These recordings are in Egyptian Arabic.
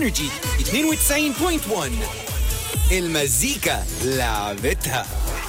انرجي 92.1 المزيكا لعبتها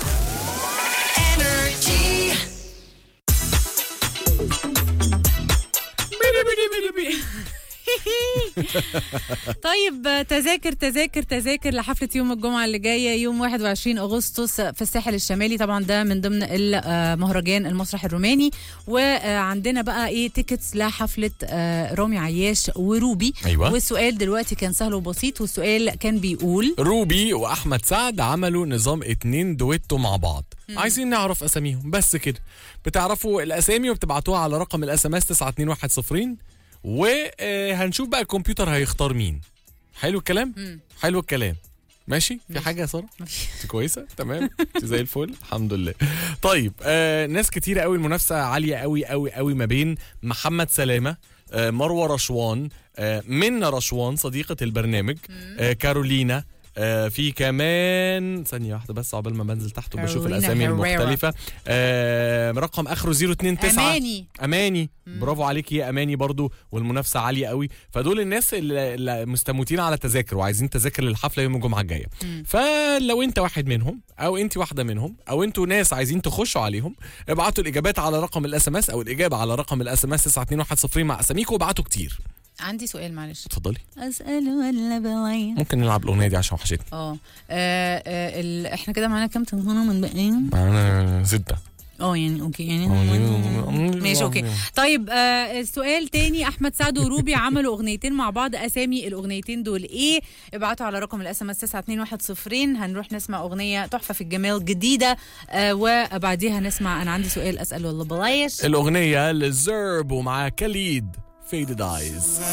طيب تذاكر تذاكر تذاكر لحفلة يوم الجمعة اللي جاية يوم 21 أغسطس في الساحل الشمالي طبعا ده من ضمن المهرجان المسرح الروماني وعندنا بقى ايه تيكتس لحفلة آه، رامي عياش وروبي أيوة. والسؤال دلوقتي كان سهل وبسيط والسؤال كان بيقول روبي واحمد سعد عملوا نظام اتنين دويتو مع بعض عايزين نعرف اساميهم بس كده بتعرفوا الاسامي وبتبعتوها على رقم الاس ام اس 92110 وهنشوف بقى الكمبيوتر هيختار مين حلو الكلام حلو الكلام ماشي في حاجه يا ساره انت كويسه تمام انت زي الفل الحمد لله طيب آه ناس كتيره قوي المنافسه عاليه قوي قوي قوي ما بين محمد سلامه آه مروه رشوان آه منى رشوان صديقه البرنامج آه كارولينا آه في كمان ثانية واحدة بس عقبال ما بنزل تحت وبشوف كارولينا الأسامي هيريرا. المختلفة آه رقم آخره 029 أماني. اماني برافو عليك يا اماني برضو والمنافسه عاليه قوي فدول الناس اللي اللي مستموتين على تذاكر وعايزين تذاكر للحفله يوم الجمعه الجايه فلو انت واحد منهم او انت واحده منهم او انتوا ناس عايزين تخشوا عليهم ابعتوا الاجابات على رقم الاس ام اس او الاجابه على رقم الاس ام اس 92110 مع اساميكم وابعتوا كتير عندي سؤال معلش اتفضلي أسأل ولا بلاي ممكن نلعب الاغنيه دي عشان وحشتني اه آه، آه، ال- احنا كده معانا كام تليفون من باقيين معانا سته اه يعني اوكي يعني ماشي اوكي طيب آه السؤال تاني احمد سعد وروبي عملوا اغنيتين مع بعض اسامي الاغنيتين دول ايه ابعتوا على رقم الاس ام اس 92110 هنروح نسمع اغنيه تحفه في الجمال جديده آه وبعديها نسمع انا عندي سؤال اسال ولا بلاش الاغنيه للزرب ومع كاليد فيدد ايز